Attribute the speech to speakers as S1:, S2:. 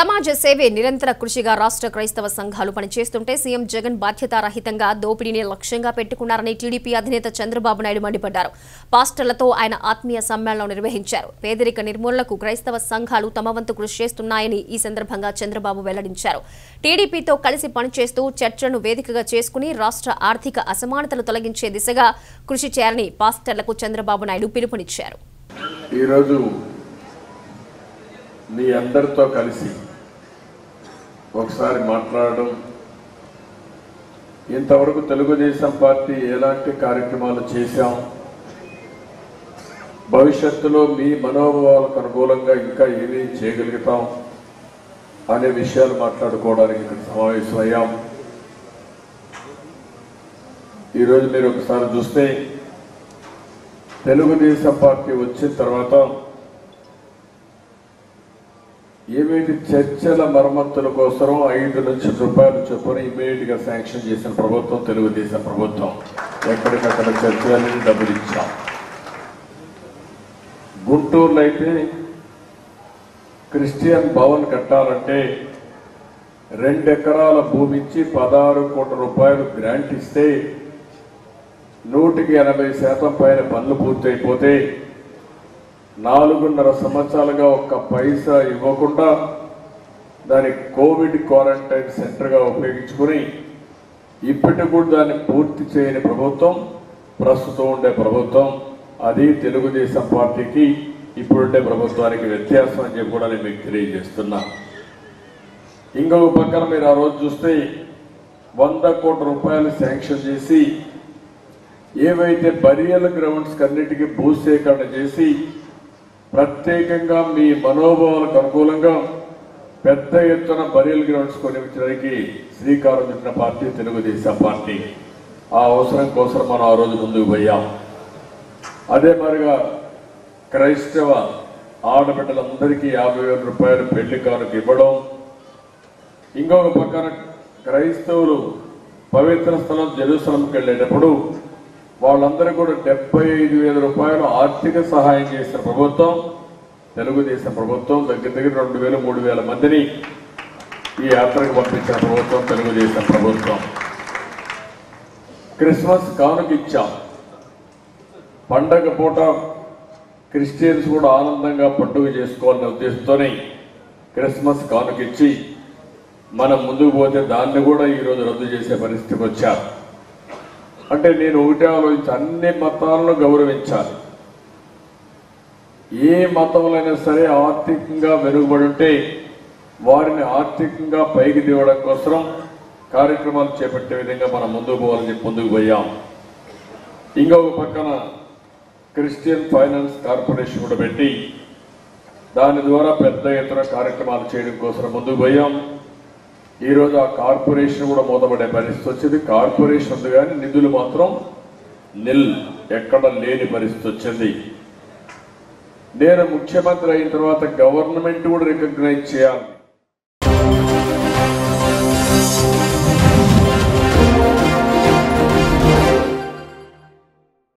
S1: సమాజ సేవే నిరంతర కృషిగా రాష్ట్ర క్రైస్తవ సంఘాలు పనిచేస్తుంటే సీఎం జగన్ బాధ్యతారహితంగా దోపిడీని లక్ష్యంగా పెట్టుకున్నారని టీడీపీ అధినేత చంద్రబాబు నాయుడు మండిపడ్డారు పాస్టర్లతో ఆయన ఆత్మీయ సమ్మేళనం నిర్వహించారు పేదరిక నిర్మూలనకు క్రైస్తవ సంఘాలు తమ వంతు కృషి చేస్తున్నాయని ఈ సందర్భంగా చంద్రబాబు వెల్లడించారు టీడీపీతో కలిసి పనిచేస్తూ చర్చలను వేదికగా చేసుకుని రాష్ట్ర ఆర్థిక అసమానతలు తొలగించే దిశగా కృషి చేయాలని పాస్టర్లకు చంద్రబాబు నాయుడు పిలుపునిచ్చారు
S2: ఈరోజు మీ అందరితో కలిసి ఒకసారి మాట్లాడడం ఇంతవరకు తెలుగుదేశం పార్టీ ఎలాంటి కార్యక్రమాలు చేశాం భవిష్యత్తులో మీ మనోభావాలకు అనుకూలంగా ఇంకా ఏమేం చేయగలుగుతాం అనే విషయాలు మాట్లాడుకోవడానికి ఇక్కడ సమావేశమయ్యాం ఈరోజు మీరు ఒకసారి చూస్తే తెలుగుదేశం పార్టీ వచ్చిన తర్వాత ఏవైతే చర్చల మరమ్మతుల కోసం ఐదు లక్షల రూపాయలు చొప్పున ఇమీడియట్ గా శాంక్షన్ చేసిన ప్రభుత్వం తెలుగుదేశం ప్రభుత్వం ఎక్కడికక్కడ చర్చలని డబ్బులు ఇచ్చాం గుంటూరులో అయితే క్రిస్టియన్ భవన్ కట్టాలంటే రెండు ఎకరాల భూమి ఇచ్చి పదహారు కోట్ల రూపాయలు గ్రాంట్ ఇస్తే నూటికి ఎనభై శాతం పైన పనులు పూర్తయిపోతే నాలుగున్నర సంవత్సరాలుగా ఒక్క పైసా ఇవ్వకుండా దాన్ని కోవిడ్ క్వారంటైన్ సెంటర్గా ఉపయోగించుకుని ఇప్పటికి కూడా దాన్ని పూర్తి చేయని ప్రభుత్వం ప్రస్తుతం ఉండే ప్రభుత్వం అది తెలుగుదేశం పార్టీకి ఇప్పుడుండే ప్రభుత్వానికి వ్యత్యాసం అని చెప్పి కూడా నేను మీకు తెలియజేస్తున్నా ఇంకొక పక్కన మీరు ఆ రోజు చూస్తే వంద కోట్ల రూపాయలు శాంక్షన్ చేసి ఏవైతే బరియల్ గ్రౌండ్స్ అన్నిటికీ భూసేకరణ చేసి ప్రత్యేకంగా మీ మనోభావాలకు అనుకూలంగా పెద్ద ఎత్తున బరియల్ గ్రౌండ్స్ కొనిపించడానికి శ్రీకారం చుట్టిన పార్టీ తెలుగుదేశం పార్టీ ఆ అవసరం కోసం మనం ఆ రోజు ముందుకు పోయాం అదే మరిగా క్రైస్తవ ఆడబిడ్డలందరికీ యాభై వేల రూపాయలు పెళ్లి కానుక ఇవ్వడం ఇంకొక పక్కన క్రైస్తవులు పవిత్ర స్థలం జెరూసలంకి వెళ్ళేటప్పుడు వాళ్ళందరూ కూడా డెబ్బై ఐదు వేల రూపాయలు ఆర్థిక సహాయం చేసిన ప్రభుత్వం తెలుగుదేశం ప్రభుత్వం దగ్గర దగ్గర రెండు వేల మూడు వేల మందిని ఈ యాత్రకు పంపించిన ప్రభుత్వం తెలుగుదేశం ప్రభుత్వం క్రిస్మస్ కానుక ఇచ్చాం పండగ పూట క్రిస్టియన్స్ కూడా ఆనందంగా పండుగ చేసుకోవాలనే ఉద్దేశంతోనే క్రిస్మస్ కానుక ఇచ్చి మనం ముందుకు పోతే దాన్ని కూడా ఈరోజు రద్దు చేసే పరిస్థితికి వచ్చారు అంటే నేను ఒకటే ఆలోచించి అన్ని మతాలను గౌరవించాలి ఏ మతంలోనైనా సరే ఆర్థికంగా వెనుకబడి ఉంటే వారిని ఆర్థికంగా పైకి తేవడం కోసం కార్యక్రమాలు చేపట్టే విధంగా మనం ముందుకు పోవాలని చెప్పి ముందుకు పోయాం ఇంకొక పక్కన క్రిస్టియన్ ఫైనాన్స్ కార్పొరేషన్ కూడా పెట్టి దాని ద్వారా పెద్ద ఎత్తున కార్యక్రమాలు చేయడం కోసం ముందుకు పోయాం ఈ రోజు ఆ కార్పొరేషన్ కూడా మూతపడే పరిస్థితి వచ్చింది కార్పొరేషన్ ఉంది కానీ నిధులు మాత్రం నిల్ ఎక్కడ లేని పరిస్థితి వచ్చింది నేను ముఖ్యమంత్రి అయిన తర్వాత గవర్నమెంట్ కూడా రికగ్నైజ్ చేయాలి